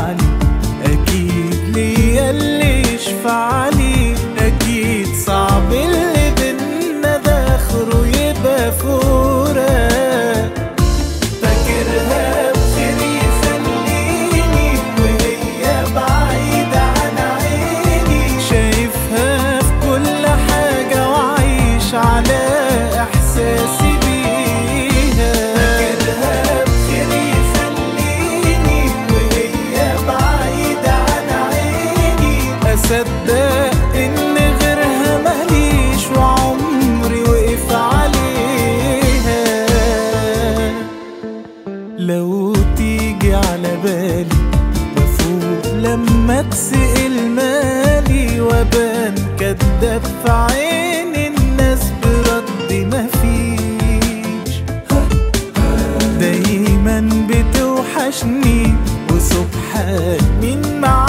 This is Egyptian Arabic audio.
علي اكيد ليا اللي يشفع لي اكيد صعب اللي بينا ده اخره يبقى فراق فاكرها بخير يخليني وهي بعيدة عن عيني شايفها في كل حاجة وعايش على إحساسي بيها فاكرها بخير يخليني وهي بعيدة عن عيني أصدق إن غيرها ماليش وعمري وقف عليها لو تيجي على بالي بفوق لما تسأل مالي وبان كداب في عين الناس بردي مفيش دايما بتوحشني وسبحان مين معاك